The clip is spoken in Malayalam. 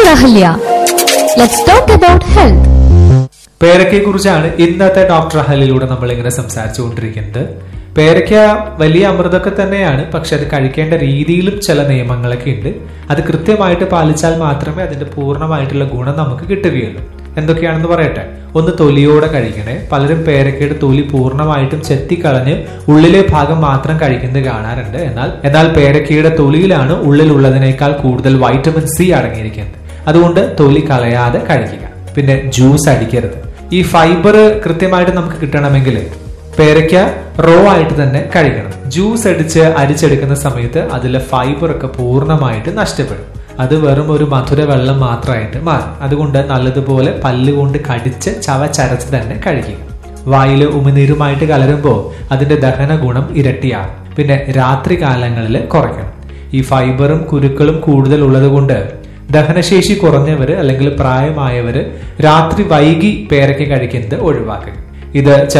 Dr. Ahalya. Let's talk about health. പേരക്കയെ കുറിച്ചാണ് ഇന്നത്തെ ഡോക്ടർ ഹലിലൂടെ നമ്മൾ ഇങ്ങനെ സംസാരിച്ചുകൊണ്ടിരിക്കുന്നത് പേരയ്ക്ക വലിയ അമൃതൊക്കെ തന്നെയാണ് പക്ഷെ അത് കഴിക്കേണ്ട രീതിയിലും ചില നിയമങ്ങളൊക്കെ ഉണ്ട് അത് കൃത്യമായിട്ട് പാലിച്ചാൽ മാത്രമേ അതിന്റെ പൂർണ്ണമായിട്ടുള്ള ഗുണം നമുക്ക് കിട്ടുകയുള്ളൂ എന്തൊക്കെയാണെന്ന് പറയട്ടെ ഒന്ന് തൊലിയോടെ കഴിക്കണേ പലരും പേരക്കയുടെ തൊലി പൂർണ്ണമായിട്ടും ചെത്തിക്കളഞ്ഞ് ഉള്ളിലെ ഭാഗം മാത്രം കഴിക്കുന്നത് കാണാറുണ്ട് എന്നാൽ എന്നാൽ പേരക്കയുടെ തൊലിയിലാണ് ഉള്ളിലുള്ളതിനേക്കാൾ കൂടുതൽ വൈറ്റമിൻ സി അടങ്ങിയിരിക്കുന്നത് അതുകൊണ്ട് തൊലി കളയാതെ കഴിക്കുക പിന്നെ ജ്യൂസ് അടിക്കരുത് ഈ ഫൈബർ കൃത്യമായിട്ട് നമുക്ക് കിട്ടണമെങ്കിൽ പേരയ്ക്ക റോ ആയിട്ട് തന്നെ കഴിക്കണം ജ്യൂസ് അടിച്ച് അരിച്ചെടുക്കുന്ന സമയത്ത് അതിലെ ഫൈബർ ഒക്കെ പൂർണ്ണമായിട്ട് നഷ്ടപ്പെടും അത് വെറും ഒരു മധുര വെള്ളം മാത്രമായിട്ട് മാറും അതുകൊണ്ട് നല്ലതുപോലെ പല്ലുകൊണ്ട് കടിച്ച് ചവച്ചരച്ച് തന്നെ കഴിക്കുക വായിൽ ഉമിനീരുമായിട്ട് കലരുമ്പോൾ അതിന്റെ ദഹന ഗുണം ഇരട്ടിയാകും പിന്നെ രാത്രി കാലങ്ങളിൽ കുറയ്ക്കണം ഈ ഫൈബറും കുരുക്കളും കൂടുതൽ ഉള്ളത് കൊണ്ട് ദഹനശേഷി കുറഞ്ഞവര് അല്ലെങ്കിൽ പ്രായമായവര് രാത്രി വൈകി പേരയ്ക്ക കഴിക്കുന്നത് ഒഴിവാക്കുക ഇത് ചില